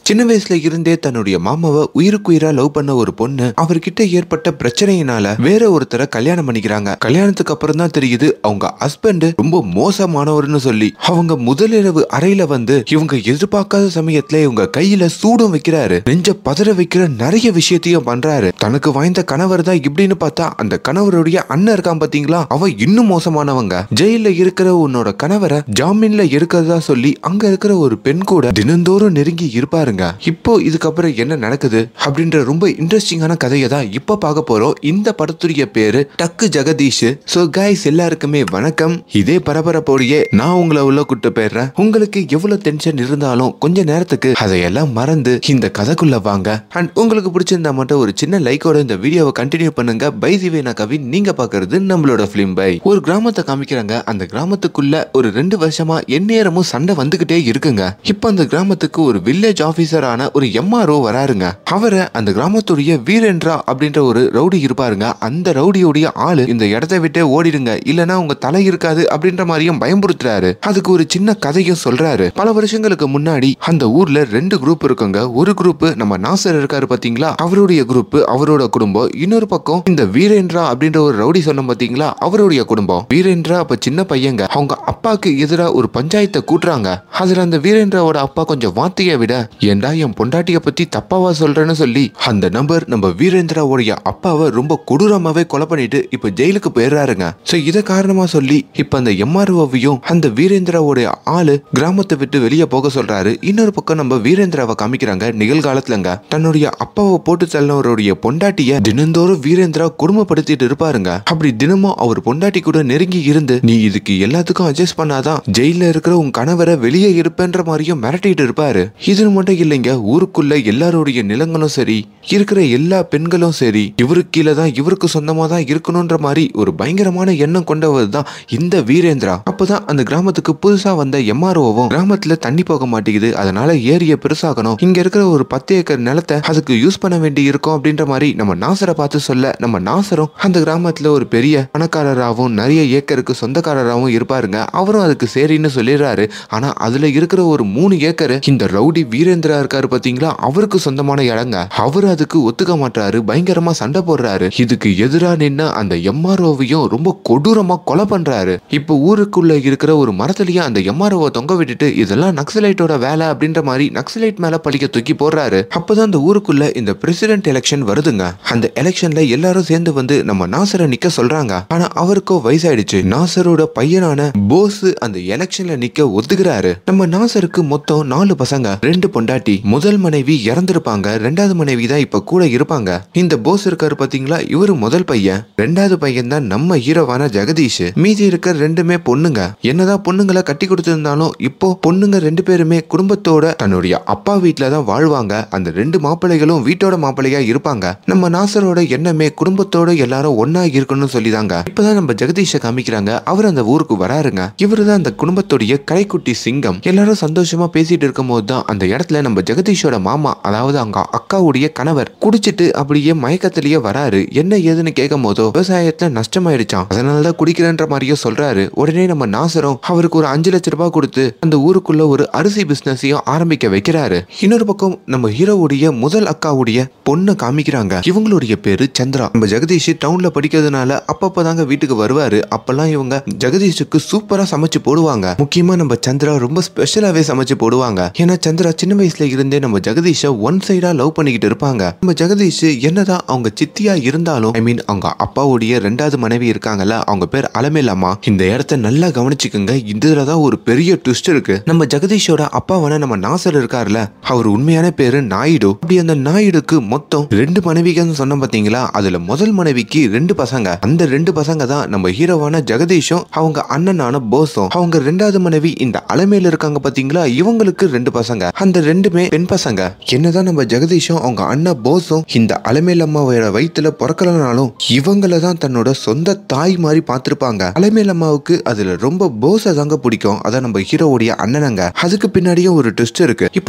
சின்ன வயசுல இருந்தே தன்னுடைய மாமாவை உயிருக்குயிரா லவ் பண்ண ஒரு பொண்ணு அவர்கிட்ட ஏற்பட்ட பிரச்சனையினால வேற ஒருத்தரை கல்யாணம் பண்ணிக்கிறாங்க கல்யாணத்துக்கு அப்புறம் தான் தெரியுது அவங்க ஹஸ்பண்ட் ரொம்ப மோசமானவர்னு சொல்லி அவங்க முதலிரவு அறையில வந்து இவங்க எதிர்பார்க்காத சமயத்துல இவங்க கையில சூடும் வைக்கிறாரு நெஞ்ச பதற வைக்கிற நிறைய விஷயத்தையும் பண்றாரு தனக்கு வாய்ந்த கணவர் தான் இப்படின்னு பார்த்தா அந்த கணவருடைய அண்ணன் இருக்கான் பாத்தீங்களா அவன் இன்னும் மோசமானவங்க ஜெயில இருக்கிற உன்னோட கணவரை ஜாமீன்ல எடுக்கிறதா சொல்லி அங்க இருக்கிற ஒரு பெண் கூட தினந்தோறும் நெருங்கி இருப்பாருங்க இப்போ இதுக்கப்புறம் என்ன நடக்குது அப்படின்ற ரொம்ப இன்ட்ரெஸ்டிங்கான கதையை தான் இப்ப பார்க்க போறோம் இந்த படத்துடைய பேரு டக்கு ஜெகதீஷ் சோ கைஸ் எல்லாருக்குமே வணக்கம் இதே பரபரப்போடையே நான் உங்களை உள்ள கூட்டு போயிடுறேன் உங்களுக்கு எவ்வளவு டென்ஷன் இருந்தாலும் கொஞ்ச நேரத்துக்கு அதையெல்லாம் மறந்து இந்த கதைக்குள்ள வாங்க அண்ட் உங்களுக்கு பிடிச்சிருந்தா மட்டும் ஒரு சின்ன லைக்கோட இந்த வீடியோவை கண்டினியூ பண்ணுங்க பை திவேனா கவின் நீங்க பாக்குறது நம்மளோட பிலிம் பை ஒரு கிராமத்தை காமிக்கிறாங்க அந்த கிராமத்துக்குள்ள ஒரு ரெண்டு வருஷமா எந்நேரமும் சண்டை வந்துகிட்டே இருக்குங்க இப்போ அந்த கிராமத்துக்கு ஒரு வில்லேஜ் ஆபீசரான ஒரு எம்ஆர்ஓ வராருங்க அவரை அந்த கிராமத்துடைய வீரேந்திரா அப்படின்ற ஒரு ரவுடி இருப்பாருங்க அந்த ரவுடியுடைய ஆளு இந்த இடத்தை விட்டே ஓடிடுங்க இல்லனா உங்க தலை இருக்காது அப்படின்ற மாதிரியும் பயமுறுத்துறாரு அதுக்கு ஒரு சின்ன கதையும் சொல்றாரு பல வருஷங்களுக்கு முன்னாடி அந்த ஊர்ல ரெண்டு குரூப் இருக்குங்க ஒரு குரூப் நம்ம நாசர் இருக்காரு பாத்தீங்களா அவருடைய குரூப் அவரோட குடும்பம் இன்னொரு பக்கம் இந்த வீரேந்திரா அப்படின்ற ஒரு ரவுடி சொன்ன பாத்தீங்களா அவருடைய குடும்பம் வீரேந்திரா அப்ப சின்ன பையங்க அவங்க அப்பாக்கு எதிரா ஒரு பஞ்சாயத்தை கூட்டுறாங்க அதுல அந்த வீரேந்திராவோட அப்பா கொஞ்சம் வார்த்தையை விட ஏண்டா என் பொண்டாட்டிய பத்தி தப்பாவா சொல்றேன்னு சொல்லி அந்த நபர் நம்ம வீரேந்திராவுடைய அப்பாவை ரொம்ப கொடூரமாவே கொலை பண்ணிட்டு இப்ப ஜெயிலுக்கு போயிடுறாருங்க சோ இத காரணமா சொல்லி இப்ப அந்த எம்ஆர்ஓவையும் அந்த வீரேந்திராவுடைய ஆளு கிராமத்தை விட்டு வெளியே போக சொல்றாரு இன்னொரு பக்கம் நம்ம வீரேந்திராவை காமிக்கிறாங்க நிகழ்காலத்துலங்க தன்னுடைய அப்பாவை போட்டு தள்ளவருடைய பொண்டாட்டிய தினந்தோறும் வீரேந்திரா கொடுமைப்படுத்திட்டு இருப்பாருங்க அப்படி தினமும் அவர் பொண்டாட்டி கூட நெருங்கி இருந்து நீ இதுக்கு எல்லாத்துக்கும் அட்ஜஸ்ட் பண்ணாதான் ஜெயில இருக்கிற உன் கணவரை வெளியே இருப்பேன்ற மாதிரியும் மிரட்டிட்டு இருப்பாரு இது மட்டும் இல்லைங்க ஊருக்குள்ள எல்லாருடைய நிலங்களும் சரி இருக்கிற எல்லா பெண்களும் சரி இவருக்கு கீழே தான் இவருக்கு சொந்தமா தான் இருக்கணும்ன்ற மாதிரி ஒரு பயங்கரமான எண்ணம் கொண்டவர் தான் இந்த வீரேந்திரா அப்பதான் அந்த கிராமத்துக்கு புதுசா வந்த எம்ஆர்ஓவும் கிராமத்துல தண்ணி போக மாட்டேங்குது அதனால ஏரிய பெருசாகணும் இங்க இருக்கிற ஒரு பத்து ஏக்கர் நிலத்தை அதுக்கு யூஸ் பண்ண வேண்டி இருக்கும் அப்படின்ற மாதிரி நம்ம நாசரை பார்த்து சொல்ல நம்ம நாசரும் அந்த கிராமத்துல ஒரு பெரிய பணக்காரராகவும் நிறைய ஏக்கருக்கு சொந்தக்காரராகவும் இருப்பாருங்க அவரும் அதுக்கு சரின்னு சொல்லிடுறாரு ஆனா அதுல இருக்கிற ஒரு மூணு ஏக்கர் இந்த ரவுடி வீரேந்திரா இருக்காரு பாத்தீங்களா அவருக்கு சொந்தமான இடங்க அவர் அதுக்கு ஒத்துக்க மாட்டாரு பயங்கரமா சண்டை போடுறாரு இதுக்கு எதிரா நின்ன அந்த எம்ஆர்ஓவையும் ரொம்ப கொடூரமா கொலை பண்றாரு இப்போ ஊருக்குள்ள இருக்கிற ஒரு மரத்துலயே அந்த எம்ஆர்ஓவை தொங்க விட்டுட்டு இதெல்லாம் நக்சலைட்டோட வேலை அப்படின்ற மாதிரி நக்சலைட் மேல பழிக்க தூக்கி போடுறாரு அப்பதான் அந்த ஊருக்குள்ள இந்த பிரசிடென்ட் எலெக்ஷன் வருதுங்க அந்த எலெக்ஷன்ல எல்லாரும் சேர்ந்து வந்து நம்ம நாசரை நிக்க சொல்றாங்க ஆனா அவருக்கோ வயசாயிடுச்சு நாசரோட பையனான போஸ் அந்த எலெக்ஷன்ல நிக்க ஒத்துக்கிறாரு நம்ம நாசருக்கு மொத்தம் நாலு பசங்க ரெண்டு பொண்டாட்டி முதல் மனைவி இறந்திருப்பாங்க ரெண்டாவது மனைவி தான் இப்ப கூட இருப்பாங்க இந்த போஸ் இருக்காரு பாத்தீங்களா இவரு முதல் பையன் ரெண்டாவது பையன் தான் நம்ம ஹீரோவான ஜெகதீஷ் மீதி இருக்க ரெண்டுமே பொண்ணுங்க என்னதான் பொண்ணுங்களை கட்டி கொடுத்திருந்தாலும் இப்போ பொண்ணுங்க ரெண்டு பேருமே குடும்பத்தோட தன்னுடைய அப்பா வீட்ல தான் வாழ்வாங்க அந்த ரெண்டு மாப்பிள்ளைகளும் வீட்டோட மாப்பிள்ளையா இருப்பாங்க நம்ம நாசரோட எண்ணமே குடும்பத்தோட எல்லாரும் ஒன்னா இருக்கணும்னு சொல்லிதாங்க இப்பதான் நம்ம ஜெகதீஷ காமிக்கிறாங்க அவர் அந்த ஊருக்கு வராருங்க இவரு தான் அந்த குடும்பத்துடைய கடைக்குட்டி சிங்கம் எல்லாரும் சந்தோஷமா பேசிட்டு இருக்கும் போது தான் அந்த இடத்துல நம்ம ஜெகதீஷோட மாமா அதாவது அவங்க அக்காவுடைய கணவர் குடிச்சிட்டு அப்படியே மயக்கத்திலேயே வராரு என்ன ஏதுன்னு கேட்கும் போதோ விவசாயத்துல நஷ்டமாயிடுச்சான் அதனாலதான் குடிக்கிறேன்ற மாதிரியே சொல்றாரு உடனே நம்ம நாசரம் அவருக்கு ஒரு அஞ்சு லட்ச ரூபாய் கொடுத்து அந்த ஊருக்குள்ள ஒரு அரிசி பிசினஸையும் ஆரம்பிக்க வைக்கிறாரு இன்னொரு பக்கம் நம்ம ஹீரோவுடைய முதல் அக்காவுடைய பொண்ணை காமிக்கிறாங்க இவங்களுடைய பேரு சந்திரா நம்ம ஜெகதீஷ் டவுன்ல படிக்கிறதுனால அப்பப்பதாங்க வீட்டுக்கு வருவாரு அப்பெல்லாம் இவங்க ஜெகதீஷுக்கு சூப்பரா சமைச்சு போடுவாங்க முக்கியமா நம்ம சந்திரா ரொம்ப ஸ்பெஷலாவே சமைச்சு போடுவாங்க ஏன்னா சந்திரா சின்ன வயசுல இருந்தே நம்ம ஜெகதீஷ ஒன் சைடா லவ் பண்ணிக்கிட்டு இருப்பாங்க நம்ம ஜெகதீஷ் என்னதான் அவங்க சித்தியா இருந்தாலும் ஐ மீன் அவங்க அப்பாவுடைய ரெண்டாவது மனைவி இருக்காங்கல்ல அவங்க பேர் அலமேலம்மா இந்த இடத்த நல்லா கவனிச்சுக்கோங்க இதுலதான் ஒரு பெரிய ட்விஸ்ட் இருக்கு நம்ம ஜெகதீஷோட அப்பாவான நம்ம நாசர் இருக்காருல்ல அவர் உண்மையான பேரு நாயுடு அப்படி அந்த நாயுடுக்கு மொத்தம் ரெண்டு மனைவிகள்னு சொன்ன பாத்தீங்களா அதுல முதல் மனைவிக்கு ரெண்டு பசங்க அந்த ரெண்டு பசங்க தான் நம்ம ஹீரோவான ஜெகதீஷும் அவங்க அண்ணனான போஸும் அவங்க ரெண்டாவது மனைவி இந்த அலமேல இருக்காங்க பாத்தீங்களா இவங்களுக்கு ரெண்டு பசங்க அந்த ரெண்டுமே பெண் பசங்க என்னதான் நம்ம ஜெகதீஷும் அவங்க அண்ணன் போஸும் இந்த அலமேல் அம்மாவோட வயித்துல பிறக்கலனாலும் இவங்கள தான் தன்னோட சொந்த தாய் மாதிரி பார்த்திருப்பாங்க அலமேல் அம்மாவுக்கு அதுல ரொம்ப போஸை தாங்க பிடிக்கும் அதான் நம்ம ஹீரோவுடைய அண்ணனங்க அதுக்கு பின்னாடியும் ஒரு ட்விஸ்ட் இருக்கு இப்போ நம்ம ஜெகதீஷ்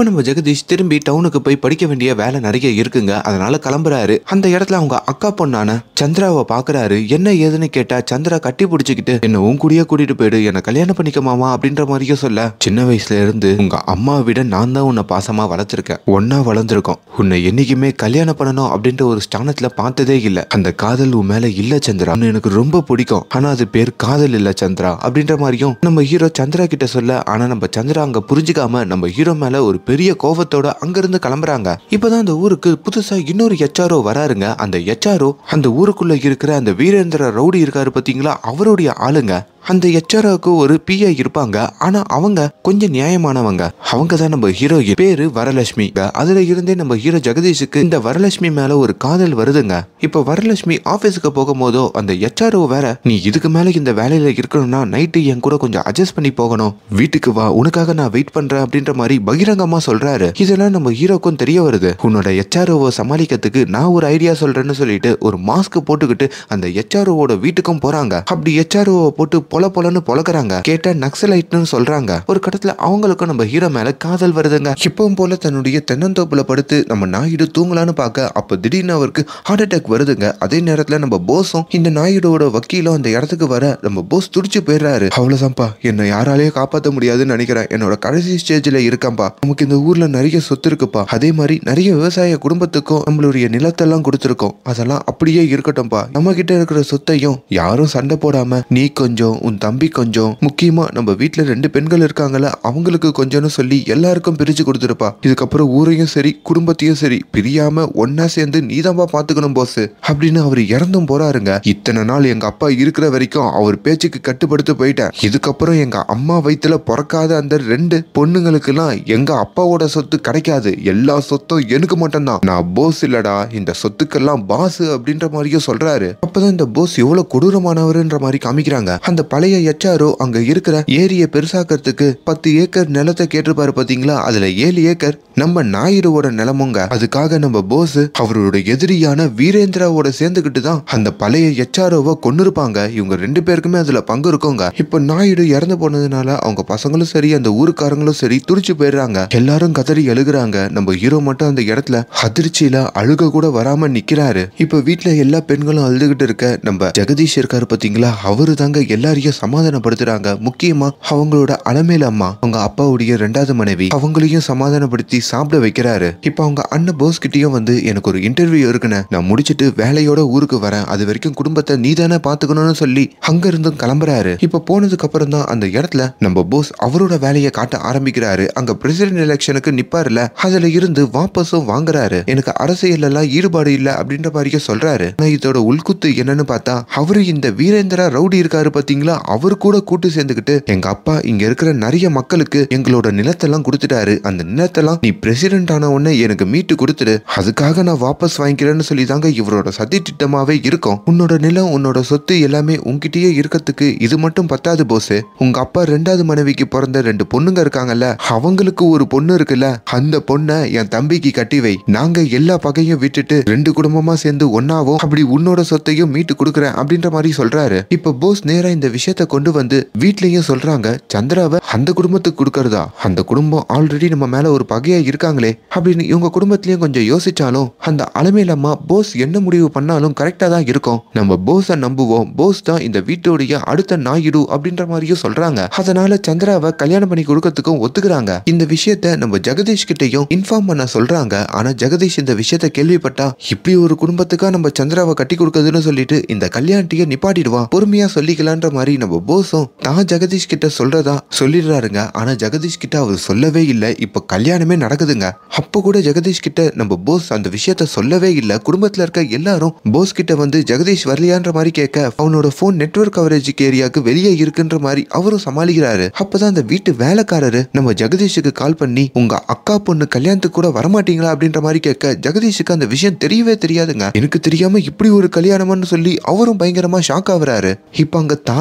ஜெகதீஷ் திரும்பி டவுனுக்கு போய் படிக்க வேண்டிய வேலை நிறைய இருக்குங்க அதனால கிளம்புறாரு அந்த இடத்துல அவங்க அக்கா பொண்ணான சந்திராவை பாக்குறாரு என்ன ஏதுன்னு கேட்டா சந்திரா கட்டி பிடிச்சிக்கிட்டு என்ன உன் கூடயே கூட்டிட்டு போயிடு என்ன கல்யாணம் பண்ணிக்க மாமா அப்படின்ற மாதிரியே சொல்ல சின்ன வயசுல இருந்து உங்க அம்மாவை விட நான் தான் உன்னை பாசமா வளர்த்துருக்கேன் ஒன்னா வளர்ந்துருக்கோம் உன்னை என்னைக்குமே கல்யாணம் பண்ணணும் அப்படின்ற ஒரு ஸ்தானத்துல பார்த்ததே இல்ல அந்த காதல் உன் மேல இல்ல சந்திரா உன்னை எனக்கு ரொம்ப பிடிக்கும் ஆனா அது பேர் காதல் இல்ல சந்திரா அப்படின்ற மாதிரியும் நம்ம ஹீரோ சந்திரா கிட்ட சொல்ல ஆனா நம்ம சந்திரா அங்க புரிஞ்சுக்காம நம்ம ஹீரோ மேல ஒரு பெரிய கோவத்தோட அங்கிருந்து கிளம்புறாங்க இப்பதான் அந்த ஊருக்கு புதுசா இன்னொரு எச்ஆர்ஓ வராருங்க அந்த எச்ஆர்ஓ அந்த ஊருக்குள்ள இருக்கிற அந்த வீரேந்திர ரவுடி இருக்காரு பாத்தீங்களா அவருடைய ஆளுங்க அந்த எச்ஆர்ஓக்கு ஒரு பிஐ இருப்பாங்க ஆனா அவங்க கொஞ்சம் நியாயமானவங்க அவங்க தான் நம்ம ஹீரோ பேரு வரலட்சுமி அதுல இருந்தே நம்ம ஹீரோ ஜெகதீஷுக்கு இந்த வரலட்சுமி மேல ஒரு காதல் வருதுங்க இப்ப வரலட்சுமி ஆபீஸுக்கு போகும்போதோ அந்த எச்ஆர்ஓ வேற நீ இதுக்கு மேல இந்த வேலையில இருக்கணும்னா நைட்டு என் கூட கொஞ்சம் அட்ஜஸ்ட் பண்ணி போகணும் வீட்டுக்கு வா உனக்காக நான் வெயிட் பண்றேன் அப்படின்ற மாதிரி பகிரங்கமா சொல்றாரு இதெல்லாம் நம்ம ஹீரோக்கும் தெரிய வருது உன்னோட எச்ஆர்ஓவை சமாளிக்கிறதுக்கு நான் ஒரு ஐடியா சொல்றேன்னு சொல்லிட்டு ஒரு மாஸ்க் போட்டுக்கிட்டு அந்த எச்ஆர்ஓவோட வீட்டுக்கும் போறாங்க அப்படி எச்ஆர்ஓவை போட்டு பொல பொலன்னு பொழக்கிறாங்க கேட்டா நக்சலைட்னு சொல்றாங்க ஒரு கட்டத்துல அவங்களுக்கும் நம்ம ஹீரோ மேல காதல் வருதுங்க இப்பவும் போல தன்னுடைய தென்னந்தோப்புல படுத்து நம்ம நாயுடு தூங்கலான்னு பார்க்க அப்ப திடீர்னு அவருக்கு ஹார்ட் அட்டாக் வருதுங்க அதே நேரத்துல நம்ம போஸும் இந்த நாயுடோட வக்கீலும் அந்த இடத்துக்கு வர நம்ம போஸ் துடிச்சு போயிடுறாரு அவ்வளவுதான்ப்பா என்னை யாராலையும் காப்பாற்ற முடியாதுன்னு நினைக்கிறேன் என்னோட கடைசி ஸ்டேஜ்ல இருக்கேன்ப்பா நமக்கு இந்த ஊர்ல நிறைய சொத்து இருக்குப்பா அதே மாதிரி நிறைய விவசாய குடும்பத்துக்கும் நம்மளுடைய நிலத்தெல்லாம் கொடுத்துருக்கோம் அதெல்லாம் அப்படியே இருக்கட்டும்ப்பா நம்ம கிட்ட இருக்கிற சொத்தையும் யாரும் சண்டை போடாம நீ கொஞ்சம் உன் தம்பி கொஞ்சம் முக்கியமா நம்ம வீட்ல ரெண்டு பெண்கள் இருக்காங்கல்ல அவங்களுக்கு கொஞ்சம்னு சொல்லி எல்லாருக்கும் பிரிச்சு கொடுத்துருப்பா இதுக்கப்புறம் ஊரையும் சரி குடும்பத்தையும் சரி பிரியாம ஒன்னா சேர்ந்து நீதான்பா பாத்துக்கணும் போஸ் அப்படின்னு அவர் இறந்தும் போறாருங்க இத்தனை நாள் எங்க அப்பா இருக்கிற வரைக்கும் அவர் பேச்சுக்கு கட்டுப்படுத்து போயிட்டேன் இதுக்கப்புறம் எங்க அம்மா வயித்துல பிறக்காத அந்த ரெண்டு பொண்ணுங்களுக்கெல்லாம் எங்க அப்பாவோட சொத்து கிடைக்காது எல்லா சொத்தும் எனக்கு மட்டும்தான் நான் போஸ் இல்லடா இந்த சொத்துக்கெல்லாம் பாஸ் அப்படின்ற மாதிரியும் சொல்றாரு அப்பதான் இந்த போஸ் எவ்வளவு கொடூரமானவருன்ற மாதிரி காமிக்கிறாங்க அந்த பழைய எச்ஆரோ அங்க இருக்கிற ஏரியை பெருசாக்கிறதுக்கு பத்து ஏக்கர் நிலத்தை கேட்டிருப்பாரு பாத்தீங்களா அதுல ஏழு ஏக்கர் நம்ம நாயுடுவோட நிலமுங்க அதுக்காக நம்ம போஸ் அவரோட எதிரியான வீரேந்திராவோட சேர்ந்துகிட்டு தான் அந்த பழைய எச்ஆர்ஓவை கொன்னிருப்பாங்க இவங்க ரெண்டு பேருக்குமே அதுல பங்கு இருக்குங்க இப்ப நாயுடு இறந்து போனதுனால அவங்க பசங்களும் சரி அந்த ஊருக்காரங்களும் சரி துடிச்சு போயிடுறாங்க எல்லாரும் கதறி எழுகுறாங்க நம்ம ஹீரோ மட்டும் அந்த இடத்துல அதிர்ச்சியில அழுக கூட வராம நிக்கிறாரு இப்ப வீட்ல எல்லா பெண்களும் அழுதுகிட்டு இருக்க நம்ம ஜெகதீஷ் இருக்காரு பாத்தீங்களா அவரு தாங்க எல்லாரையும் சமாதானப்படுத்துறாங்க முக்கியமா அவங்களோட அலமேல அம்மா அவங்க அப்பாவுடைய ரெண்டாவது மனைவி அவங்களையும் சமாதானப்படுத்தி சாப்பிட வைக்கிறாரு இப்ப அவங்க அண்ணன் போஸ் கிட்டயும் வந்து எனக்கு ஒரு இன்டர்வியூ இருக்குன்னு நான் முடிச்சிட்டு வேலையோட ஊருக்கு வரேன் அது வரைக்கும் குடும்பத்தை நீ தானே பாத்துக்கணும்னு சொல்லி அங்க இருந்தும் கிளம்புறாரு இப்ப போனதுக்கு அப்புறம் தான் அந்த இடத்துல நம்ம போஸ் அவரோட வேலையை காட்ட ஆரம்பிக்கிறாரு அங்க பிரசிடென்ட் எலெக்ஷனுக்கு நிப்பாருல அதுல இருந்து வாபஸும் வாங்குறாரு எனக்கு அரசியல் எல்லாம் ஈடுபாடு இல்ல அப்படின்ற மாதிரியே சொல்றாரு ஆனா இதோட உள்குத்து என்னன்னு பார்த்தா அவரு இந்த வீரேந்திரா ரவுடி இருக்காரு பாத்தீங்களா அவரு கூட கூட்டு சேர்ந்துக்கிட்டு எங்க அப்பா இங்க இருக்கிற நிறைய மக்களுக்கு எங்களோட நிலத்தெல்லாம் கொடுத்துட்டாரு அந்த நிலத்தெல்லாம் நீ பிரசிடென்ட் ஆன உடனே எனக்கு மீட்டு கொடுத்துடு அதுக்காக நான் வாபஸ் வாங்கிக்கிறேன்னு சொல்லி தாங்க இவரோட சதி திட்டமாவே இருக்கும் உன்னோட நிலம் உன்னோட சொத்து எல்லாமே உன்கிட்டயே இருக்கிறதுக்கு இது மட்டும் பத்தாது போஸ் உங்க அப்பா ரெண்டாவது மனைவிக்கு பிறந்த ரெண்டு பொண்ணுங்க இருக்காங்கல்ல அவங்களுக்கு ஒரு பொண்ணு இருக்குல்ல அந்த பொண்ணை என் தம்பிக்கு கட்டி வை நாங்க எல்லா பகையும் விட்டுட்டு ரெண்டு குடும்பமா சேர்ந்து ஒன்னாவும் அப்படி உன்னோட சொத்தையும் மீட்டு கொடுக்குறேன் அப்படின்ற மாதிரி சொல்றாரு இப்ப போஸ் நேரா இந்த விஷயத்த கொண்டு வந்து வீட்லயும் சொல்றாங்க சந்திராவை அந்த குடும்பத்துக்கு கொடுக்கறதா அந்த குடும்பம் ஆல்ரெடி நம்ம மேல ஒரு பகையா இருக்காங்களே அப்படின்னு இவங்க குடும்பத்திலயும் கொஞ்சம் யோசிச்சாலும் அந்த அலமேல் அம்மா போஸ் என்ன முடிவு பண்ணாலும் கரெக்டா தான் இருக்கும் நம்ம போஸை நம்புவோம் போஸ் தான் இந்த வீட்டோடைய அடுத்த நாயுடு அப்படின்ற மாதிரியும் சொல்றாங்க அதனால சந்திராவை கல்யாணம் பண்ணி கொடுக்கறதுக்கும் ஒத்துக்கிறாங்க இந்த விஷயத்த நம்ம ஜெகதீஷ் கிட்டயும் இன்ஃபார்ம் பண்ண சொல்றாங்க ஆனா ஜெகதீஷ் இந்த விஷயத்த கேள்விப்பட்டா இப்படி ஒரு குடும்பத்துக்கா நம்ம சந்திராவை கட்டி கொடுக்குறதுன்னு சொல்லிட்டு இந்த கல்யாணத்தையே நிப்பாட்டிடுவான் பொறுமையா சொல்லிக்கலான்ற மாதிரி நம்ம போஸும் தான் ஜெகதீஷ் கிட்ட சொல்றதா சொல்லிடுறாருங்க ஆனா ஜெகதீஷ் கிட்ட அவர் சொல்லவே இல்லை இப்ப கல்யாணமே நடக்குதுங்க அப்போ கூட ஜெகதீஷ் கிட்ட நம்ம போஸ் அந்த விஷயத்த சொல்லவே இல்லை குடும்பத்துல இருக்க எல்லாரும் போஸ் கிட்ட வந்து ஜெகதீஷ் வரலையான்ற மாதிரி கேட்க அவனோட போன் நெட்வொர்க் கவரேஜ் ஏரியாவுக்கு வெளியே இருக்குன்ற மாதிரி அவரும் சமாளிக்கிறாரு அப்பதான் அந்த வீட்டு வேலைக்காரரு நம்ம ஜெகதீஷுக்கு கால் பண்ணி உங்க அக்கா பொண்ணு கல்யாணத்துக்கு கூட வரமாட்டீங்களா அப்படின்ற மாதிரி கேட்க ஜெகதீஷுக்கு அந்த விஷயம் தெரியவே தெரியாதுங்க எனக்கு தெரியாம இப்படி ஒரு கல்யாணம்னு சொல்லி அவரும் பயங்கரமா ஷாக் ஆகுறாரு இப்ப அங்க தாலி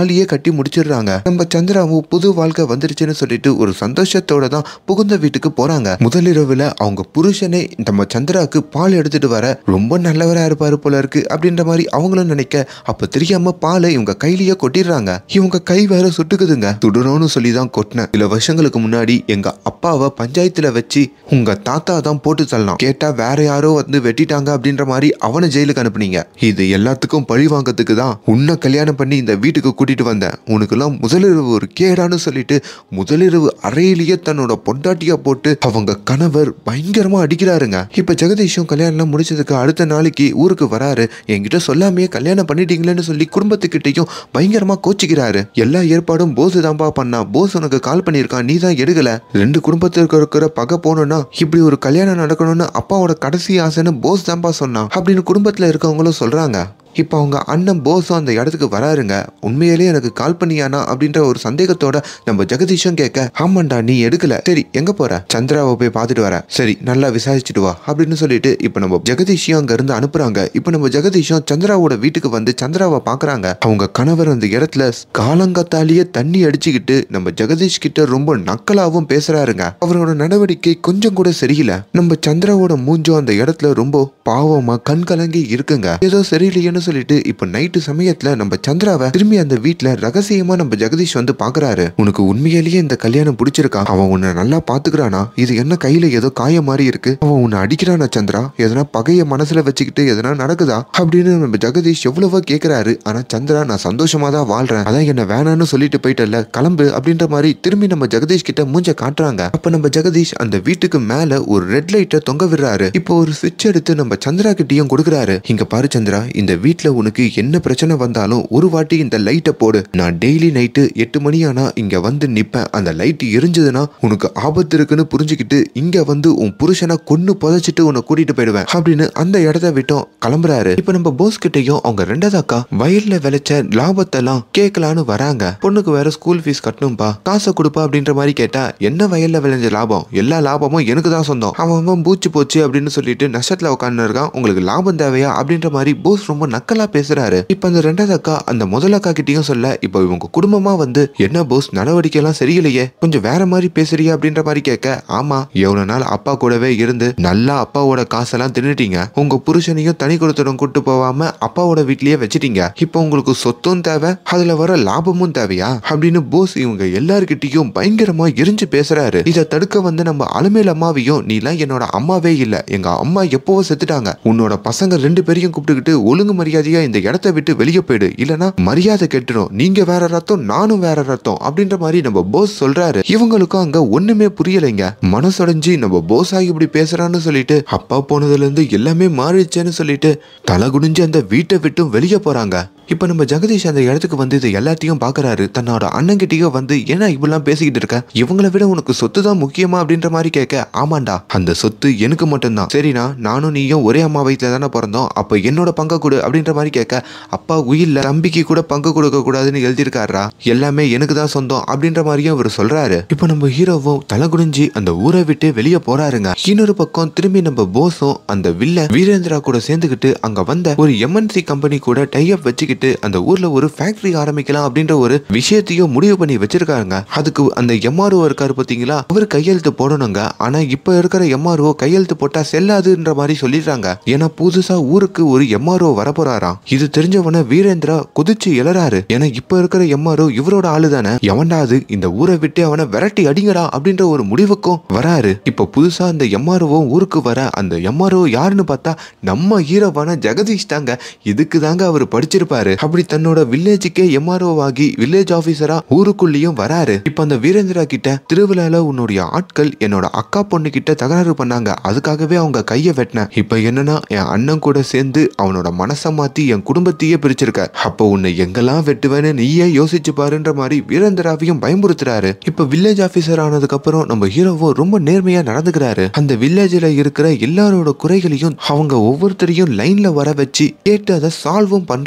தாலியே கட்டி முடிச்சிடுறாங்க நம்ம சந்திராவும் புது வாழ்க்கை வந்துருச்சுன்னு சொல்லிட்டு ஒரு சந்தோஷத்தோட தான் புகுந்த வீட்டுக்கு போறாங்க முதலிரவுல அவங்க புருஷனே நம்ம சந்திராவுக்கு பால் எடுத்துட்டு வர ரொம்ப நல்லவரா இருப்பாரு போல இருக்கு அப்படின்ற மாதிரி அவங்களும் நினைக்க அப்ப தெரியாம பாலை இவங்க கையிலேயே கொட்டிடுறாங்க இவங்க கை வேற சுட்டுக்குதுங்க சுடணும்னு சொல்லி தான் கொட்டினேன் சில வருஷங்களுக்கு முன்னாடி எங்க அப்பாவை பஞ்சாயத்துல வச்சு உங்க தாத்தா தான் போட்டு தள்ளலாம் கேட்டா வேற யாரோ வந்து வெட்டிட்டாங்க அப்படின்ற மாதிரி அவனை ஜெயிலுக்கு அனுப்புனீங்க இது எல்லாத்துக்கும் பழி வாங்கறதுக்கு தான் உன்னை கல்யாணம் பண்ணி இந்த வீட்டுக்கு கூட்டிட்டு வந்தேன் உனக்கெல்லாம் முதலிரவு ஒரு கேடான்னு சொல்லிட்டு முதலிரவு அறையிலேயே தன்னோட பொண்டாட்டியா போட்டு அவங்க கணவர் பயங்கரமா அடிக்கிறாருங்க இப்ப ஜெகதீஷும் கல்யாணம் முடிச்சதுக்கு அடுத்த நாளைக்கு ஊருக்கு வராரு என்கிட்ட சொல்லாமையே கல்யாணம் பண்ணிட்டீங்களேன்னு சொல்லி குடும்பத்துக்கிட்டையும் பயங்கரமா கோச்சிக்கிறாரு எல்லா ஏற்பாடும் போஸ் தான்பா பண்ணா போஸ் உனக்கு கால் பண்ணியிருக்கான் நீ தான் எடுக்கல ரெண்டு குடும்பத்திற்கு இருக்கிற பகை போகணும்னா இப்படி ஒரு கல்யாணம் நடக்கணும்னு அப்பாவோட கடைசி ஆசைன்னு போஸ் தான்பா சொன்னான் அப்படின்னு குடும்பத்துல இருக்கவங்களும் சொல்றாங்க இப்போ அவங்க அண்ணன் போஸும் அந்த இடத்துக்கு வராருங்க உண்மையிலேயே எனக்கு கால் பண்ணியானா அப்படின்ற ஒரு சந்தேகத்தோட நம்ம ஜெகதீஷும் கேட்க ஆமாண்டா நீ எடுக்கல சரி எங்க போற சந்திராவை போய் பார்த்துட்டு வர சரி நல்லா விசாரிச்சுட்டு வா அப்படின்னு சொல்லிட்டு இப்போ நம்ம ஜெகதீஷையும் அங்க இருந்து அனுப்புறாங்க இப்போ நம்ம ஜெகதீஷும் சந்திராவோட வீட்டுக்கு வந்து சந்திராவை பாக்குறாங்க அவங்க கணவர் அந்த இடத்துல காலங்கத்தாலேயே தண்ணி அடிச்சுக்கிட்டு நம்ம ஜெகதீஷ் கிட்ட ரொம்ப நக்கலாவும் பேசுறாருங்க அவரோட நடவடிக்கை கொஞ்சம் கூட சரியில்லை நம்ம சந்திராவோட மூஞ்சும் அந்த இடத்துல ரொம்ப பாவமா கண் கலங்கி இருக்குங்க ஏதோ சரியில்லையேன்னு சொல்லிட்டு இப்ப நைட்டு சமயத்துல நம்ம சந்திராவை திரும்பி அந்த வீட்ல ரகசியமா நம்ம ஜெகதீஷ் வந்து பாக்குறாரு உனக்கு உண்மையிலேயே இந்த கல்யாணம் பிடிச்சிருக்கா அவன் உன்னை நல்லா பாத்துக்கிறானா இது என்ன கையில ஏதோ காய மாதிரி இருக்கு அவன் உன்னை அடிக்கிறானா சந்திரா எதனா பகைய மனசுல வச்சுக்கிட்டு எதனா நடக்குதா அப்படின்னு நம்ம ஜெகதீஷ் எவ்வளவோ கேக்குறாரு ஆனா சந்திரா நான் சந்தோஷமா தான் வாழ்றேன் அதான் என்ன வேணான்னு சொல்லிட்டு போயிட்டல கிளம்பு அப்படின்ற மாதிரி திரும்பி நம்ம ஜெகதீஷ் கிட்ட மூஞ்ச காட்டுறாங்க அப்ப நம்ம ஜெகதீஷ் அந்த வீட்டுக்கு மேல ஒரு ரெட் லைட்டை தொங்க விடுறாரு இப்போ ஒரு சுவிட்ச் எடுத்து நம்ம சந்திரா கிட்டயும் கொடுக்குறாரு இங்க பாரு சந்திரா இந்த வீட்ல உனக்கு என்ன பிரச்சனை வந்தாலும் ஒரு வாட்டி இந்த லைட்டை போடு நான் டெய்லி நைட்டு எட்டு மணி ஆனா இங்க வந்து நிப்பேன் அந்த லைட் எரிஞ்சதுன்னா உனக்கு ஆபத்து இருக்குன்னு புரிஞ்சுக்கிட்டு இங்க வந்து உன் புருஷனை கொன்னு புதைச்சிட்டு உன்னை கூட்டிட்டு போயிடுவேன் அப்படின்னு அந்த இடத்த விட்டும் கிளம்புறாரு இப்ப நம்ம போஸ் கிட்டயும் அவங்க ரெண்டாவது அக்கா வயல்ல விளைச்ச லாபத்தெல்லாம் கேட்கலான்னு வராங்க பொண்ணுக்கு வேற ஸ்கூல் ஃபீஸ் கட்டணும்பா காசை கொடுப்பா அப்படின்ற மாதிரி கேட்டா என்ன வயல்ல விளைஞ்ச லாபம் எல்லா லாபமும் எனக்கு தான் சொந்தம் அவன் அவன் பூச்சு போச்சு அப்படின்னு சொல்லிட்டு நஷ்டத்துல உட்காந்து இருக்கான் உங்களுக்கு லாபம் தேவையா அப்படின்ற மாதிரி போஸ் ரொம்ப நக்கலா பேசுறாரு இப்ப அந்த ரெண்டாவது அக்கா அந்த முதல் அக்கா கிட்டயும் சொல்ல இப்போ இவங்க குடும்பமா வந்து என்ன போஸ் நடவடிக்கை எல்லாம் சரியில்லையே கொஞ்சம் வேற மாதிரி பேசுறியா அப்படின்ற மாதிரி கேட்க ஆமா எவ்வளவு நாள் அப்பா கூடவே இருந்து நல்லா அப்பாவோட காசெல்லாம் தின்னுட்டீங்க உங்க புருஷனையும் தனி கொடுத்துடம் கூட்டு போகாம அப்பாவோட வீட்லயே வச்சிட்டீங்க இப்போ உங்களுக்கு சொத்தும் தேவை அதுல வர லாபமும் தேவையா அப்படின்னு போஸ் இவங்க எல்லார்கிட்டயும் பயங்கரமா எரிஞ்சு பேசுறாரு இதை தடுக்க வந்து நம்ம அலமேல் அம்மாவையும் நீலாம் என்னோட அம்மாவே இல்ல எங்க அம்மா எப்பவோ செத்துட்டாங்க உன்னோட பசங்க ரெண்டு பேரையும் கூப்பிட்டுக்கிட்டு ஒழுங்கு மரியாதையா இந்த இடத்த விட்டு வெளியே போயிடு இல்லனா மரியாதை கெட்டுரும் நீங்க வேற ரத்தம் நானும் வேற ரத்தம் அப்படின்ற மாதிரி நம்ம போஸ் சொல்றாரு இவங்களுக்கும் அங்க ஒண்ணுமே புரியலைங்க மனசுடைஞ்சு நம்ம போஸ் ஆகி இப்படி பேசுறான்னு சொல்லிட்டு அப்பா போனதுல இருந்து எல்லாமே மாறிடுச்சேன்னு சொல்லிட்டு தலை குனிஞ்சு அந்த வீட்டை விட்டும் வெளியே போறாங்க இப்ப நம்ம ஜெகதீஷ் அந்த இடத்துக்கு வந்து இது எல்லாத்தையும் பாக்குறாரு தன்னோட அண்ணன்கிட்டயும் வந்து ஏன்னா இப்படிலாம் பேசிக்கிட்டு இருக்க இவங்களை விட உனக்கு சொத்து தான் முக்கியமா அப்படின்ற மாதிரி கேட்க ஆமாண்டா அந்த சொத்து எனக்கு மட்டும்தான் சரிண்ணா நானும் நீயும் ஒரே அம்மா வயிற்றுல தானே பிறந்தோம் அப்ப என்னோட பங்கை கொடு அப்படின்ற மாதிரி கேட்க அப்பா உயில்ல தம்பிக்கு கூட பங்கு கொடுக்க கூடாதுன்னு எழுதியிருக்காரா எல்லாமே எனக்கு தான் சொந்தம் அப்படின்ற மாதிரியும் அவர் சொல்றாரு இப்போ நம்ம ஹீரோவும் தலை குனிஞ்சு அந்த ஊரை விட்டு வெளியே போறாருங்க இன்னொரு பக்கம் திரும்பி நம்ம போஸும் அந்த வில்ல வீரேந்திரா கூட சேர்ந்துக்கிட்டு அங்க வந்த ஒரு எம்என்சி கம்பெனி கூட டைப் வச்சுக்கிட்டு அந்த ஊர்ல ஒரு ஃபேக்டரி ஆரம்பிக்கலாம் அப்படின்ற ஒரு விஷயத்தையும் முடிவு பண்ணி வச்சிருக்காங்க அதுக்கு அந்த எம்ஆர்ஓ இருக்காரு பாத்தீங்களா அவர் கையெழுத்து போடணுங்க ஆனா இப்ப இருக்கிற எம்ஆர்ஓ கையெழுத்து போட்டா செல்லாதுன்ற மாதிரி சொல்லிடுறாங்க ஏன்னா புதுசா ஊருக்கு ஒரு எம்ஆர்ஓ வரப்போறாராம் இது தெரிஞ்சவன வீரேந்திரா குதிச்சு எழறாரு ஏன்னா இப்ப இருக்கிற எம்ஆர்ஓ இவரோட ஆளு தானே எவன்டாது இந்த ஊரை விட்டு அவனை விரட்டி அடிங்கடா அப்படின்ற ஒரு முடிவுக்கும் வராரு இப்ப புதுசா அந்த எம்ஆர்ஓ ஊருக்கு வர அந்த எம்ஆர்ஓ யாருன்னு பார்த்தா நம்ம ஹீரோவான ஜெகதீஷ் தாங்க இதுக்கு தாங்க அவர் படிச்சிருப்பாரு அப்படி தன்னோட வில்லேஜுக்கே எம்ஆர்ஓ ஆகி வில்லேஜ் ஆபீசரா ஊருக்குள்ளேயும் வராரு இப்ப அந்த வீரேந்திரா கிட்ட திருவிழால உன்னுடைய ஆட்கள் என்னோட அக்கா பொண்ணு கிட்ட தகராறு பண்ணாங்க அதுக்காகவே அவங்க கையை வெட்டினேன் இப்ப என்னன்னா என் அண்ணன் கூட சேர்ந்து அவனோட மனசை மாத்தி என் குடும்பத்தையே பிரிச்சிருக்க அப்போ உன்னை எங்கெல்லாம் வெட்டுவேன்னு நீயே யோசிச்சு பாருன்ற மாதிரி வீரேந்திராவையும் பயமுறுத்துறாரு இப்ப வில்லேஜ் ஆபீசர் ஆனதுக்கு அப்புறம் நம்ம ஹீரோவும் ரொம்ப நேர்மையா நடந்துக்கிறாரு அந்த வில்லேஜ்ல இருக்கிற எல்லாரோட குறைகளையும் அவங்க ஒவ்வொருத்தரையும் லைன்ல வர வச்சு கேட்டு அதை சால்வும் பண்றாரு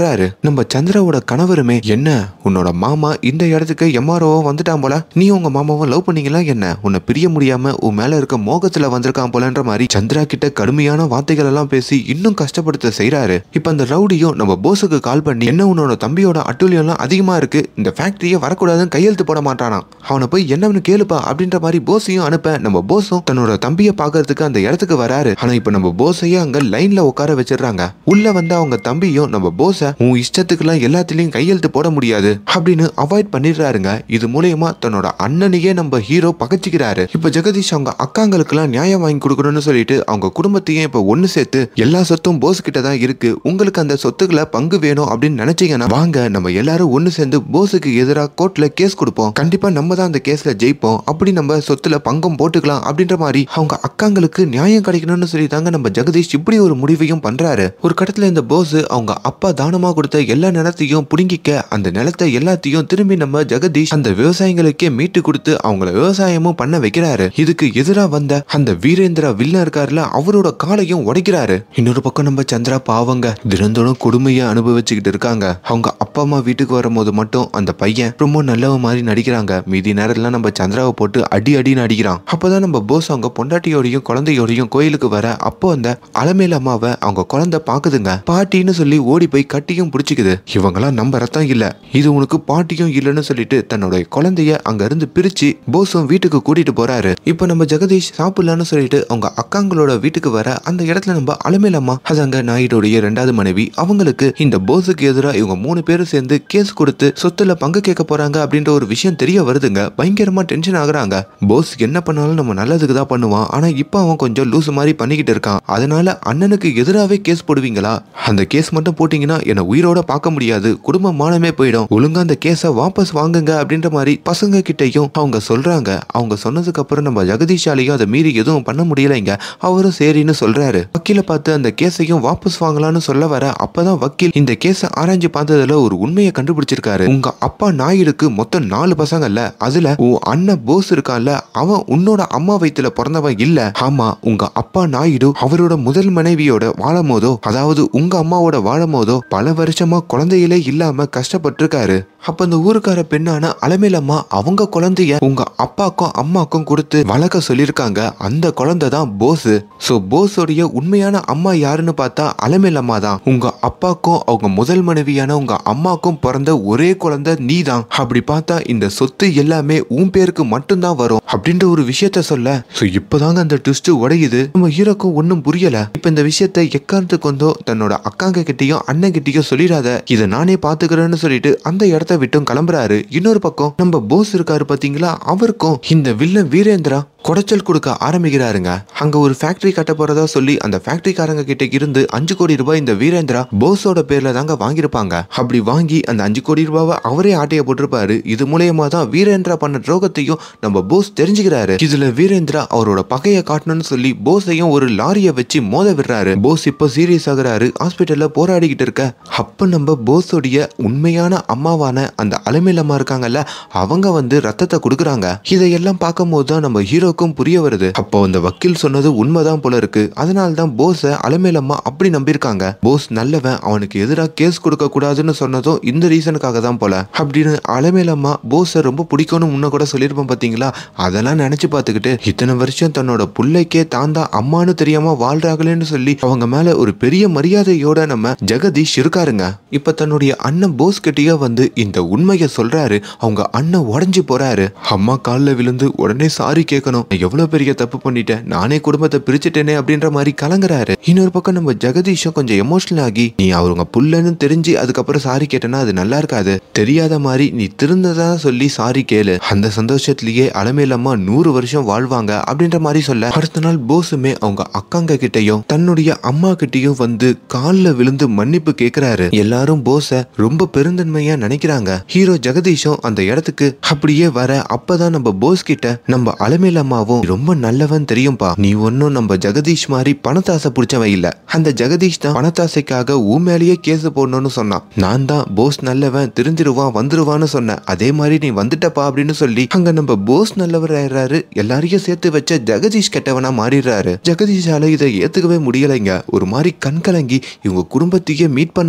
நம்ம சந்திராவோட கணவருமே என்ன உன்னோட மாமா இந்த இடத்துக்கு எம்ஆர்ஓ வந்துட்டான் போல நீ உங்க மாமாவும் லவ் பண்ணீங்களா என்ன உன்னை பிரிய முடியாம உன் மேல இருக்க மோகத்துல வந்திருக்கான் போலன்ற மாதிரி சந்திரா கிட்ட கடுமையான வார்த்தைகள் எல்லாம் பேசி இன்னும் கஷ்டப்படுத்த செய்றாரு இப்ப அந்த ரவுடியும் நம்ம போஸுக்கு கால் பண்ணி என்ன உன்னோட தம்பியோட அட்டூழியம் எல்லாம் அதிகமா இருக்கு இந்த ஃபேக்டரியே வரக்கூடாதுன்னு கையெழுத்து போட மாட்டானா அவனை போய் என்னன்னு கேளுப்பா அப்படின்ற மாதிரி போஸையும் அனுப்ப நம்ம போஸும் தன்னோட தம்பியை பார்க்கறதுக்கு அந்த இடத்துக்கு வராரு ஆனா இப்ப நம்ம போஸையே அங்க லைன்ல உட்கார வச்சிடுறாங்க உள்ள வந்து அவங்க தம்பியும் நம்ம போஸ உன் இஷ்டத்துக்குலாம் எல்லாத்துலயும் கையெழுத்து போட முடியாது அப்படின்னு அவாய்ட் பண்ணிடுறாருங்க இது மூலியமா தன்னோட அண்ணனையே நம்ம ஹீரோ பகச்சிக்கிறாரு இப்ப ஜெகதீஷ் அவங்க அக்காங்களுக்கெல்லாம் நியாயம் வாங்கி கொடுக்கணும்னு சொல்லிட்டு அவங்க குடும்பத்தையும் இப்ப ஒண்ணு சேர்த்து எல்லா சொத்தும் போஸ் கிட்ட தான் இருக்கு உங்களுக்கு அந்த சொத்துக்களை பங்கு வேணும் அப்படின்னு நினைச்சீங்கன்னா வாங்க நம்ம எல்லாரும் ஒண்ணு சேர்ந்து போஸுக்கு எதிராக கோர்ட்ல கேஸ் கொடுப்போம் கண்டிப்பா நம்ம தான் அந்த கேஸ்ல ஜெயிப்போம் அப்படி நம்ம சொத்துல பங்கம் போட்டுக்கலாம் அப்படின்ற மாதிரி அவங்க அக்காங்களுக்கு நியாயம் கிடைக்கணும்னு சொல்லி தாங்க நம்ம ஜெகதீஷ் இப்படி ஒரு முடிவையும் பண்றாரு ஒரு கட்டத்துல இந்த போஸ் அவங்க அப்பா தானமா கொடுத்த எல்லா நிலத்தையும் புடுங்கிக்க அந்த நிலத்தை எல்லாத்தையும் திரும்பி நம்ம ஜெகதீஷ் அந்த விவசாயிகளுக்கே மீட்டு கொடுத்து அவங்கள விவசாயமும் பண்ண வைக்கிறாரு இதுக்கு எதிரா வந்த அந்த வீரேந்திரா வில்லன் இருக்காருல அவரோட காலையும் உடைக்கிறாரு இன்னொரு பக்கம் நம்ம சந்திரா பாவங்க தினந்தோறும் கொடுமையை அனுபவிச்சுக்கிட்டு இருக்காங்க அவங்க அப்பா அம்மா வீட்டுக்கு வரும்போது மட்டும் அந்த பையன் ரொம்ப நல்லவ மாதிரி நடிக்கிறாங்க மீதி நேரத்துல நம்ம சந்திராவை போட்டு அடி அடின்னு அடிக்கிறான் அப்பதான் நம்ம போஸ் அவங்க பொண்டாட்டியோடையும் குழந்தையோடையும் கோயிலுக்கு வர அப்போ அந்த அலமேல அம்மாவை அவங்க குழந்தை பாக்குதுங்க பாட்டின்னு சொல்லி ஓடி போய் கட்டியும் பிடிச்சிக்குது இவங்கெல்லாம் நம்ம ரத்தம் இல்ல இது உனக்கு பாட்டியும் இல்லைன்னு சொல்லிட்டு தன்னோட குழந்தைய அங்க இருந்து பிரிச்சு போஸும் வீட்டுக்கு கூட்டிட்டு போறாரு இப்போ நம்ம ஜெகதீஷ் சாப்பிடலான்னு சொல்லிட்டு அவங்க அக்காங்களோட வீட்டுக்கு வர அந்த இடத்துல நம்ம அலமேல அம்மா அதாங்க நாயுடைய ரெண்டாவது மனைவி அவங்களுக்கு இந்த போஸுக்கு எதிராக இவங்க மூணு பேரும் சேர்ந்து கேஸ் கொடுத்து சொத்துல பங்கு கேட்க போறாங்க அப்படின்ற ஒரு விஷயம் தெரிய வருதுங்க பயங்கரமா டென்ஷன் ஆகுறாங்க போஸ் என்ன பண்ணாலும் நம்ம நல்லதுக்கு தான் பண்ணுவான் ஆனா இப்போ அவன் கொஞ்சம் லூசு மாதிரி பண்ணிக்கிட்டு இருக்கான் அதனால அண்ணனுக்கு எதிராகவே கேஸ் போடுவீங்களா அந்த கேஸ் மட்டும் போட்டீங்கன்னா என்னை உயிரோட பார்க்க முடியாது குடும்ப மானமே போயிடும் ஒழுங்கா அந்த கேஸை வாபஸ் வாங்குங்க அப்படின்ற மாதிரி பசங்க கிட்டயும் அவங்க சொல்றாங்க அவங்க சொன்னதுக்கு அப்புறம் நம்ம ஜெகதீஷாலையும் அதை மீறி எதுவும் பண்ண முடியலைங்க அவரும் சரின்னு சொல்றாரு வக்கீல பார்த்து அந்த கேஸையும் வாபஸ் வாங்கலாம்னு சொல்ல வர அப்பதான் வக்கீல் இந்த கேஸை ஆராய்ஞ்சு பார்த்ததுல ஒரு உண்மையை கண்டுபிடிச்சிருக்காரு உங்க அப்பா நாயுடுக்கு மொத்தம் நாலு பசங்கல்ல அதுல உன் அண்ணன் போஸ் இருக்கான்ல அவன் உன்னோட அம்மா வயித்துல பிறந்தவன் இல்ல ஆமா உங்க அப்பா நாயுடு அவரோட முதல் மனைவியோட வாழும் போதோ அதாவது உங்க அம்மாவோட வாழும் போதோ பல வருஷமா குழந்தைகளே இல்லாம கஷ்டப்பட்டிருக்காரு அப்ப அந்த ஊருக்கார பெண்ணான அலமேலம்மா அவங்க குழந்தைய உங்க அப்பாக்கும் அம்மாக்கும் கொடுத்து வளர்க்க சொல்லியிருக்காங்க அந்த குழந்தை தான் போஸ் சோ போஸோடைய உண்மையான அம்மா யாருன்னு பார்த்தா அலமேலம்மா தான் உங்க அப்பாக்கும் அவங்க முதல் மனைவியான உங்க அம்மாக்கும் பிறந்த ஒரே குழந்தை நீ தான் அப்படி பார்த்தா இந்த சொத்து எல்லாமே உன் பேருக்கு மட்டும்தான் வரும் அப்படின்ற ஒரு விஷயத்த சொல்ல சோ இப்பதாங்க அந்த ட்விஸ்ட் உடையுது நம்ம ஹீரோக்கும் ஒன்றும் புரியல இப்ப இந்த விஷயத்த எக்காரணத்துக்கு வந்தோ தன்னோட அக்காங்க கிட்டயும் அண்ணன் கிட்டயும் சொல்லிடாத இதை நானே பாத்துக்கிறேன்னு சொல்லிட்டு அந்த இடத்த விட்டும் கிளம்புறாரு இன்னொரு பக்கம் நம்ம போஸ் இருக்காரு பாத்தீங்களா அவருக்கும் இந்த வில்லன் வீரேந்திரா குடைச்சல் கொடுக்க ஆரம்பிக்கிறாருங்க அங்க ஒரு ஃபேக்டரி கட்ட போறதா சொல்லி அந்த ஃபேக்டரிக்காரங்க கிட்ட இருந்து அஞ்சு கோடி ரூபாய் இந்த வீரேந்திரா போஸோட பேர்ல தாங்க வாங்கியிருப்பாங்க அப்படி வாங்கி அந்த அஞ்சு கோடி ரூபாவை அவரே ஆட்டைய போட்டிருப்பாரு இது மூலியமா தான் வீரேந்திரா பண்ண துரோகத்தையும் நம்ம போஸ் தெரிஞ்சுக்கிறாரு இதுல வீரேந்திரா அவரோட பகையை காட்டணும்னு சொல்லி போஸையும் ஒரு லாரியை வச்சு மோத விடுறாரு போஸ் இப்போ சீரியஸ் ஆகுறாரு ஹாஸ்பிட்டல்ல போராடிக்கிட்டு இருக்க அப்ப நம்ம போஸோடைய உண்மையான அம்மாவான அந்த அலமேலம்மா இருக்காங்கல்ல அவங்க வந்து ரத்தத்தை கொடுக்குறாங்க இதையெல்லாம் பார்க்கும்போது தான் நம்ம ஹீரோக்கும் புரிய வருது அப்போ அந்த வக்கீல் சொன்னது உண்மைதான் போல இருக்கு அதனால தான் போஸை அலமேலம்மா அப்படி நம்பியிருக்காங்க போஸ் நல்லவன் அவனுக்கு எதிராக கேஸ் கொடுக்க கூடாதுன்னு சொன்னதும் இந்த ரீசனுக்காக தான் போல அப்படின்னு அலமேலம்மா போஸை ரொம்ப பிடிக்கும்னு முன்ன கூட சொல்லியிருப்போம் பாத்தீங்களா அதெல்லாம் நினைச்சு பார்த்துக்கிட்டு இத்தனை வருஷம் தன்னோட புள்ளைக்கே தான் தான் அம்மான்னு தெரியாம வாழ்றாங்களேன்னு சொல்லி அவங்க மேல ஒரு பெரிய மரியாதையோட நம்ம ஜெகதீஷ் இருக்காருங்க இப்ப தன்னுடைய அண்ணன் போஸ் கிட்டயே வந்து இந்த உண்மையை சொல்றாரு அவங்க அண்ணன் உடஞ்சு போறாரு அம்மா காலில் விழுந்து உடனே சாரி கேட்கணும் நான் எவ்வளவு பெரிய தப்பு பண்ணிட்டேன் நானே குடும்பத்தை பிரிச்சுட்டேனே அப்படின்ற மாதிரி கலங்குறாரு இன்னொரு பக்கம் நம்ம ஜெகதீஷும் கொஞ்சம் எமோஷனல் ஆகி நீ அவங்க புள்ளன்னு தெரிஞ்சு அதுக்கப்புறம் சாரி கேட்டனா அது நல்லா இருக்காது தெரியாத மாதிரி நீ திருந்ததா சொல்லி சாரி கேளு அந்த சந்தோஷத்திலேயே அலமேலம்மா நூறு வருஷம் வாழ்வாங்க அப்படின்ற மாதிரி சொல்ல அடுத்த நாள் போஸுமே அவங்க அக்காங்க கிட்டயும் தன்னுடைய அம்மா கிட்டயும் வந்து காலில் விழுந்து மன்னிப்பு கேக்குறாரு எல்லாரும் போஸ ரொம்ப பெருந்தன்மையா நினைக்கிறாங்க ஹீரோ ஜெகதீஷும் அந்த இடத்துக்கு அப்படியே வர அப்பதான் நம்ம போஸ் கிட்ட நம்ம அலமேல் அம்மாவும் ரொம்ப நல்லவன் தெரியும்பா நீ ஒன்னும் நம்ம ஜெகதீஷ் மாதிரி பணத்தாசை பிடிச்சவன் இல்ல அந்த ஜெகதீஷ் தான் பணத்தாசைக்காக உன் மேலேயே கேஸ் போடணும்னு சொன்னான் நான் தான் போஸ் நல்லவன் திருந்திருவான் வந்துருவான்னு சொன்னேன் அதே மாதிரி நீ வந்துட்டப்பா அப்படின்னு சொல்லி அங்க நம்ம போஸ் நல்லவர் ஆயிடுறாரு எல்லாரையும் சேர்த்து வச்ச ஜெகதீஷ் கெட்டவனா மாறிடுறாரு ஜெகதீஷால இதை ஏத்துக்கவே முடியலைங்க ஒரு மாதிரி கண் கலங்கி இவங்க குடும்பத்தையே மீட் பண்ணாம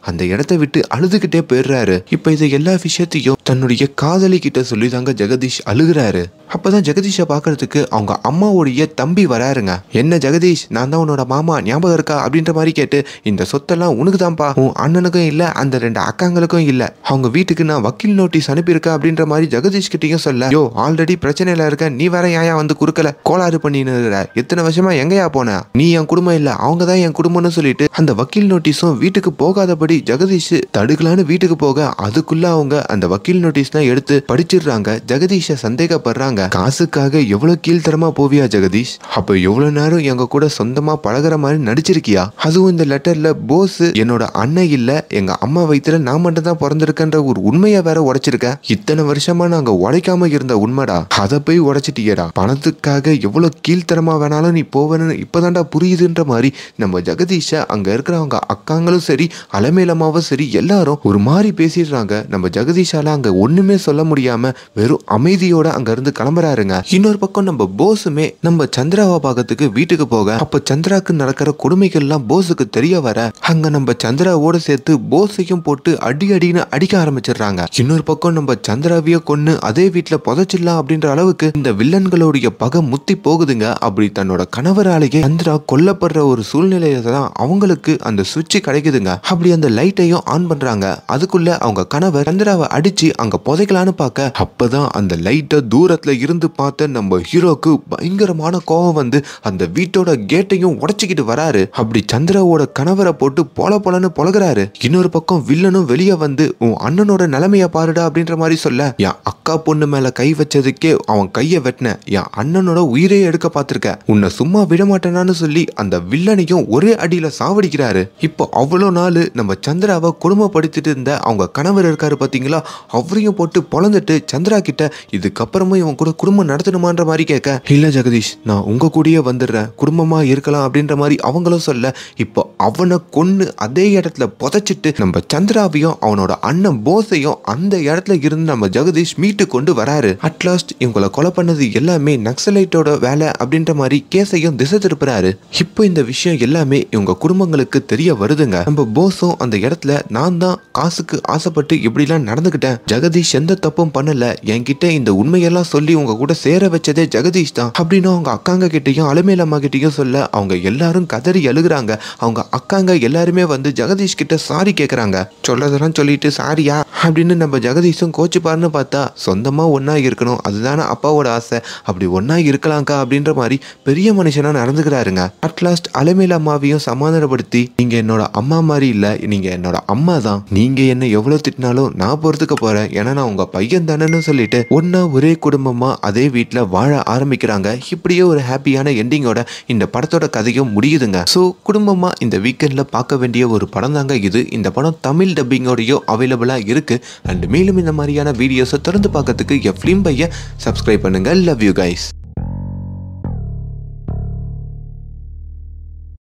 அந்த இடத்த விட்டு அழுதுகிட்டே போயிடுறாரு இப்ப இதை எல்லா விஷயத்தையும் தன்னுடைய காதலி கிட்ட சொல்லி தாங்க ஜெகதீஷ் அழுகுறாரு அப்பதான் ஜெகதீஷை பார்க்கறதுக்கு அவங்க அம்மாவுடைய தம்பி வராருங்க என்ன ஜெகதீஷ் நான் தான் உன்னோட மாமா ஞாபகம் இருக்கா அப்படின்ற மாதிரி கேட்டு இந்த சொத்தெல்லாம் உனக்கு தான்ப்பா உன் அண்ணனுக்கும் இல்ல அந்த ரெண்டு அக்காங்களுக்கும் இல்ல அவங்க வீட்டுக்கு நான் வக்கீல் நோட்டீஸ் அனுப்பியிருக்கேன் அப்படின்ற மாதிரி ஜெகதீஷ் கிட்டயும் சொல்ல யோ ஆல்ரெடி பிரச்சனையில இருக்க நீ வேற ஏன் வந்து குறுக்கல கோளாறு பண்ணின்னு இருக்கிற? எத்தனை வருஷமா எங்கயா போன நீ என் குடும்பம் இல்ல அவங்க தான் என் குடும்பம்னு சொல்லிட்டு அந்த வக்கீல் நோட்டீஸும் வீட்டுக்கு போகாதபடி ஜெகதீஷ் தடுக்கலான்னு வீட்டுக்கு போக அதுக்குள்ள அவங்க அந்த வக்கீல் நோட்டீஸ்லாம் எடுத்து படிச்சிடுறாங்க ஜெகதீஷை சந்தேகப்படுறாங்க காசுக்காக எவ்வளவு கீழ்த்தரமா போவியா ஜெகதீஷ் அப்ப எவ்வளவு நேரம் எங்க கூட சொந்தமா பழகுற மாதிரி நடிச்சிருக்கியா அதுவும் இந்த லெட்டர்ல போஸ் என்னோட அண்ணன் இல்ல எங்க அம்மா வயித்துல நான் மட்டும் தான் பிறந்திருக்கேன்ற ஒரு உண்மையை வேற உடைச்சிருக்க இத்தனை வருஷமா நாங்க உடைக்காம இருந்த உண்மைடா அதை போய் உடைச்சிட்டியடா பணத்துக்காக எவ்வளவு கீழ்த்தரமா வேணாலும் நீ போவேன்னு இப்பதான்டா புரியுதுன்ற மாதிரி நம்ம ஜெகதீஷ அங்க இருக்கிறவங்க அக்காங்களும் சரி அலமேலமாவும் சரி எல்லாரும் ஒரு மாதிரி பேசிடுறாங்க நம்ம ஜெகதீஷால அங்க ஒண்ணுமே சொல்ல முடியாம வெறும் அமைதியோட அங்க இருந்து கிளம்புறாருங்க இன்னொரு பக்கம் நம்ம போஸுமே நம்ம சந்திராவை பார்க்கறதுக்கு வீட்டுக்கு போக அப்ப சந்திராக்கு நடக்கிற கொடுமைகள்லாம் போஸுக்கு தெரிய வர அங்க நம்ம சந்திராவோட சேர்த்து போஸையும் போட்டு அடி அடின்னு அடிக்க ஆரம்பிச்சிடுறாங்க இன்னொரு பக்கம் நம்ம சந்திராவைய கொன்னு அதே வீட்டுல புதைச்சிடலாம் அப்படின்ற அளவுக்கு இந்த வில்லன்களுடைய பகை முத்தி போகுதுங்க அப்படி தன்னோட கணவராலேயே சந்திரா கொல்லப்படுற ஒரு சூழ்நிலையில தான் அவங்களுக்கு அந்த சுவிட்ச் கிடைக்குதுங்க அப்படி அந்த லைட்டையும் ஆன் பண்றாங்க அதுக்குள்ள அவங்க கணவர் சந்திராவை அடிச்சு அங்க புதைக்கலான்னு பார்க்க அப்பதான் அந்த லைட்டை தூரத்துல இருந்து பார்த்த நம்ம ஹீரோக்கு பயங்கரமான கோபம் வந்து அந்த வீட்டோட கேட்டையும் உடைச்சிக்கிட்டு வராரு அப்படி சந்திராவோட கணவரை போட்டு பொல பொலன்னு பொலகுறாரு இன்னொரு பக்கம் வில்லனும் வெளியே வந்து உன் அண்ணனோட நிலைமைய பாருடா அப்படின்ற மாதிரி சொல்ல என் அக்கா பொண்ணு மேல கை வச்சதுக்கே அவன் கைய வெட்டின என் அண்ணனோட உயிரே எடுக்க பார்த்திருக்க உன்னை சும்மா விட மாட்டேனான்னு சொல்லி அந்த வில்லனையும் ஒரே அடியில சாவடிக்கிறாரு இப்போ அவ்வளோ நாள் நம்ம சந்திராவை குடும்பப்படுத்திட்டு இருந்த அவங்க கணவர் இருக்காரு பாத்தீங்களா அவரையும் போட்டு பொழந்துட்டு சந்திரா கிட்ட இதுக்கப்புறமும் இவன் கூட குடும்பம் நடத்தணுமான்ற மாதிரி கேட்க இல்ல ஜெகதீஷ் நான் உங்க கூடயே வந்துடுறேன் குடும்பமா இருக்கலாம் அப்படின்ற மாதிரி அவங்களும் சொல்ல இப்போ அவனை கொன்னு அதே இடத்துல புதைச்சிட்டு நம்ம சந்திராவையும் அவனோட அண்ணன் போஸையும் அந்த இடத்துல இருந்து நம்ம ஜெகதீஷ் மீட்டு கொண்டு வராரு அட்லாஸ்ட் இவங்களை கொலை பண்ணது எல்லாமே நக்சலைட்டோட வேலை அப்படின்ற மாதிரி கேஸையும் திசை திருப்புறாரு இப்போ இந்த விஷயம் எல்லாமே இவங்க குடும்பங்களுக்கு தெரிய வருதுங்க நம்ம போஸும் அந்த இடத்துல நான் தான் காசுக்கு ஆசைப்பட்டு இப்படிலாம் நடந்துக்கிட்டேன் ஜெகதீஷ் எந்த தப்பும் பண்ணல என்கிட்ட இந்த உண்மையெல்லாம் சொல்லி உங்க கூட சேர வச்சதே ஜெகதீஷ் தான் அப்படின்னு அவங்க அக்காங்க கிட்டயும் அலுமேல் அம்மா கிட்டயும் சொல்ல அவங்க எல்லாரும் கதறி அழுகுறாங்க அவங்க அக்காங்க எல்லாருமே வந்து ஜெகதீஷ் கிட்ட சாரி கேக்குறாங்க சொல்லதெல்லாம் சொல்லிட்டு சாரியா அப்படின்னு நம்ம ஜெகதீஷும் கோச்சுப்பாருன்னு பார்த்தா சொந்தமா ஒண்ணா இருக்கணும் அதுதானே அப்பாவோட ஆசை அப்படி ஒண்ணா இருக்கலாம்க்கா அப்படின்ற மாதிரி பெரிய மனுஷனா நடந்துக்கிறாருங்க அட்லாஸ்ட் அலமேல அம்மாவையும் சமாதானப்படுத்தி நீங்க என்னோட அம்மா மாதிரி இல்ல நீங்க என்னோட அம்மா தான் நீங்க என்ன எவ்வளவு திட்டினாலும் நான் பொறுத்துக்க போறேன் ஏன்னா நான் உங்க பையன் தானேன்னு சொல்லிட்டு ஒன்னா ஒரே குடும்பமா அதே வீட்ல வாழ ஆரம்பிக்கிறாங்க இப்படியே ஒரு ஹாப்பியான எண்டிங்கோட இந்த படத்தோட கதையும் முடியுதுங்க ஸோ குடும்பமா இந்த வீக்கெண்ட்ல பார்க்க வேண்டிய ஒரு படம் தாங்க இது இந்த படம் தமிழ் டப்பிங்கோடயோ அவைலபிளா இருக்கு அண்ட் மேலும் இந்த மாதிரியான வீடியோஸை தொடர்ந்து பார்க்கறதுக்கு எஃப்லிம் பைய சப்ஸ்கிரைப் பண்ணுங்க லவ் யூ கைஸ்